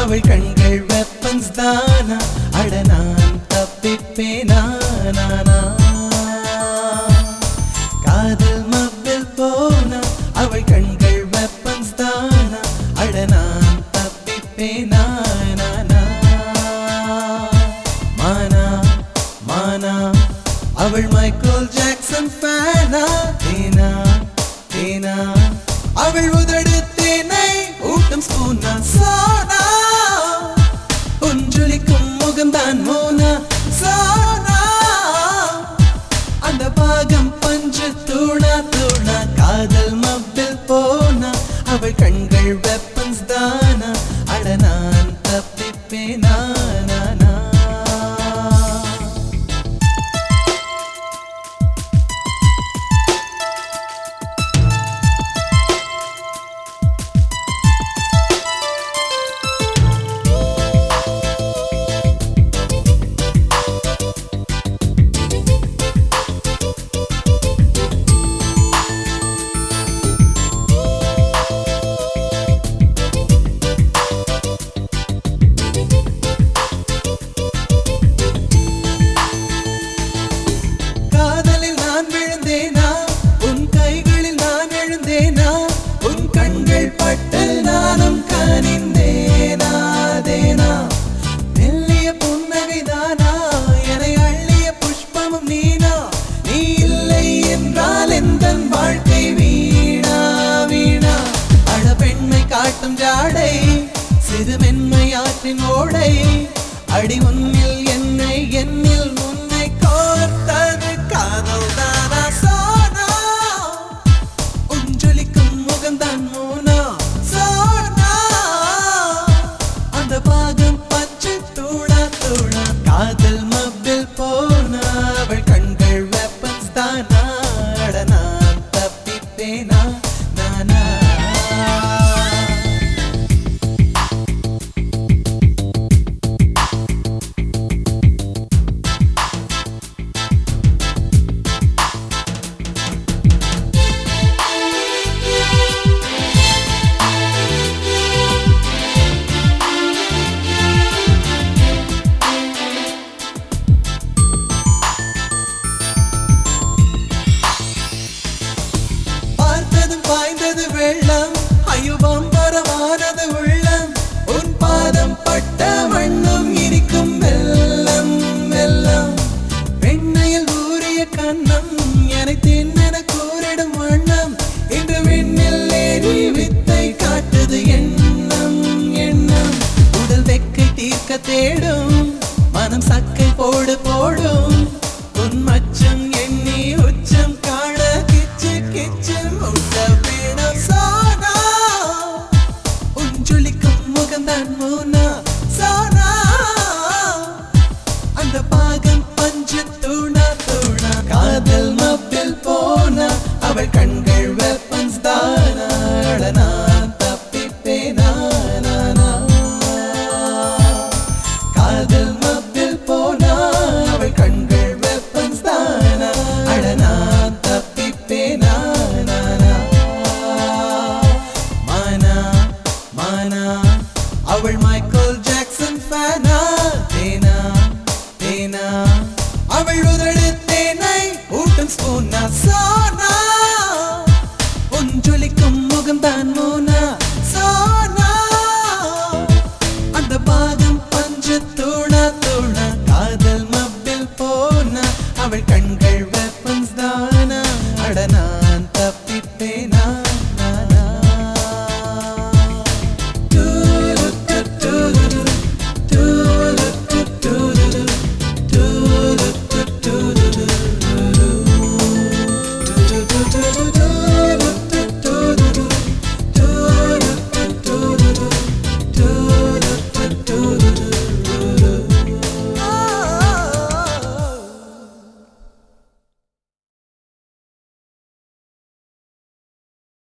அவள் கண்கள் வெப்பன்ஸ் தானா அட நான் தப்பிப்பேனா நானா காதல் மப்பில் போனா அவள் கண்கள் வெப்பன்ஸ் தானா அட நான் தப்பிப்பேனா நானா மானா மானா அவள் மைக்கேல் ஜாக்சன் ஃபேனா தேனா தேனா அவள் உதடு தேனை ஊட்டும் ஸ்பூனா சோனா உஞ்சொலிக்கும் முகம்தான் மோனா சோனா அந்த பாகம் பஞ்சு தூணா தூணா காதல் மப்பில் போனா அவள் கண்கள் வெப்பன்ஸ் தானா அட நான் தப்பிப்பேனா நானா காதலில் நான் விழுந்தேனா உன் கைகளில் நான் எழுந்தேனா உன் கண்கள் பட்டு நானும் கனிந்தேனா தேனா மெல்லிய புன்னகைதானா என்னை அள்ளிய புஷ்பமும் நீனா நீ இல்லை என்றால் எந்த வாழ்க்கை வீணா வீணா அழ பெண்மை காட்டும் ஜாடை சிறு மென்மை ஆற்றின் ஓடை அடி உன்னில் என்னை என்னில் உன்னை கோர்த்தது காதல் தானா சோனா உஞ்சொலிக்கும் முகம்தான் மூனா சோனா அந்த பாகம் பச்சை தூணா தூணா காதல் மப்பில் போனா அவள் கண்கள் வெப்பன்ஸ் தானா அட நான் தப்பிப்பேனா நானா பார்த்ததும் பாய்ந்தது வெள்ளம் ஐயோ பம்பரமானது உள்ளம் உன் பாதம் பட்ட வண்ணம் இனிக்கும் வெள்ளம் வெள்ளம் வெண்ணையில் ஊறிய கண்ணம் என்னை தின்னென கூறிடும் வண்ணம் இன்று விண்ணில் ஏறி வித்தை காட்டுது எண்ணம் எண்ணம் உடல் வெக்கை தீர்க்க தேடும் மனம் சக்கை போடு போடும் உன் மச்சம் எண்ணி உச்சம் காண கிச்சு கிச்சு முட்ட வேணும் சோனா உஞ்சொலிக்கும் முகம்தான் மூனா சோனா அந்த பாகம் பஞ்சு தூணா தூணா காதல் மப்பில் போனா அவள் கண்கள் வெப்பன்ஸ் தானா அட நான் தப்பிப்பேனா நானா காதல் மப்பில் போனா அவள் கண்கள் வெப்பன்ஸ் தானா அட நான் தப்பிப்பேனா நானா மானா மானா அவள் மைக்கேல் ஜாக்சன் ஃபேனா தேனா தேனா அவள் உதடு தேனை ஊட்டும் ஸ்பூனா சோனா உஞ்சொலிக்கும்